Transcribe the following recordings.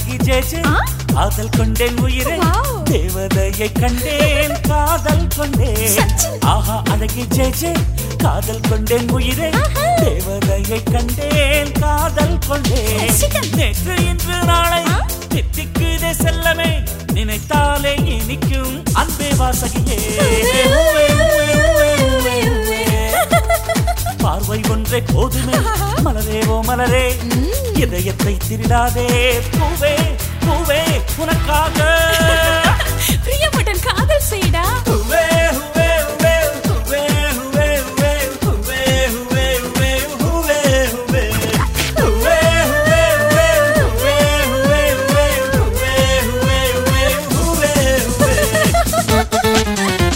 அழகி ஜேஜே ஆ? காதல் கொண்டேன் உயிரே Wow. தேவதையை கண்டேன் காதல் கொண்டேன் சச்சின். ஆஹா அழகி ஜேஜே காதல் கொண்டேன் உயிரே ஆஹா. தேவதையை கண்டேன் காதல் கொண்டேன் ரசிகன். நேற்று இன்று நாளை ஆ? தித்திக்குதே செல்லமே நினைத்தாலே இனிக்கும் அன்பே வாசகியே உவே, உவே, உவே, உவே, உவே. பார்வை ஒன்றே போதுமே மலரேவோ மலரே இதயத்தை திருடாதே பூவே பூவே உனக்காக பிரியப்பட்டன் காதல் செய்டா பூவே, பூவே, பூவே, பூவே, பூவே, பூவே, பூவே, பூவே, பூவே, பூவே, பூவே. பூவே, பூவே, பூவே, பூவே, பூவே, பூவே, பூவே, பூவே, பூவே, பூவே.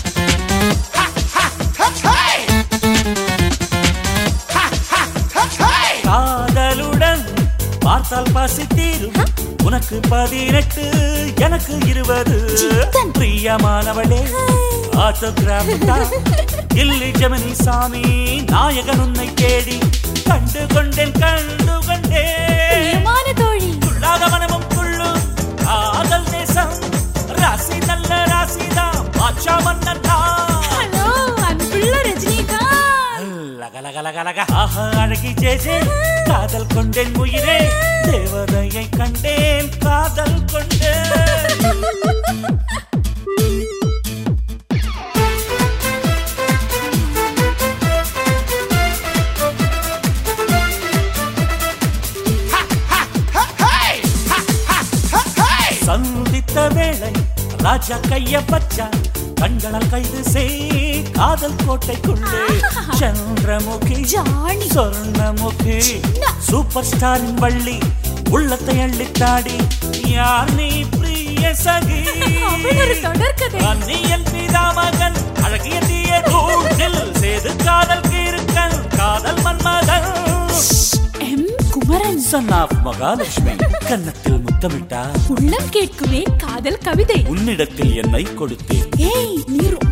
காதலுடன் பார்த்தால் பசி தீரும் உனக்கு பதினெட்டு எனக்கு இருபது ஜித்தன். பிரியமானவளே ஆட்டோகிராஃப் தான் இல்லி ஜெமினி சாமி நாயகன் உன்னை தேடி கண்டு கொண்டேன் கண்டு கொண்டேன் பிரியமான தோழி துள்ளாத மனமும் துள்ளும் காதல் தேசம் ராசி நல்ல ராசிதான் பாட்சா மன்னன் தான் ஹலோ அன்புள்ள ரஜினிகாந்த் லகலகலகலக ஆஹா அழகி ஜேஜே காதல் கொண்டேன் உயிரே தேவதையை கண்டேன் காதல் கொண்டேன் சந்தித்த வேளை ராஜா கைய பச்சா கண்களால் கைது செய் காதல் கோட்டைக்குள்ளே சந்திரமுகி ஜானி சொர்ணமுகி சின்ன. சூப்பர் ஸ்டாரின் வள்ளி உள்ளத்தை அள்ளித்தாடி யார் நீ பிரிய சகி அவள் ஒரு தொடர்கதை அந்நியன் பிதாமகன் அழகிய தீய தூணில் சேது காதல் கீருக்கன் Kadhal Manmadhan M Kumaran son of Mahalakshmi Kannathil Muthamittal உள்ளம் கேட்குமே காதல் கவிதை உன்னிடத்தில் என்னை கொடுத்தேன் ஏய் நீ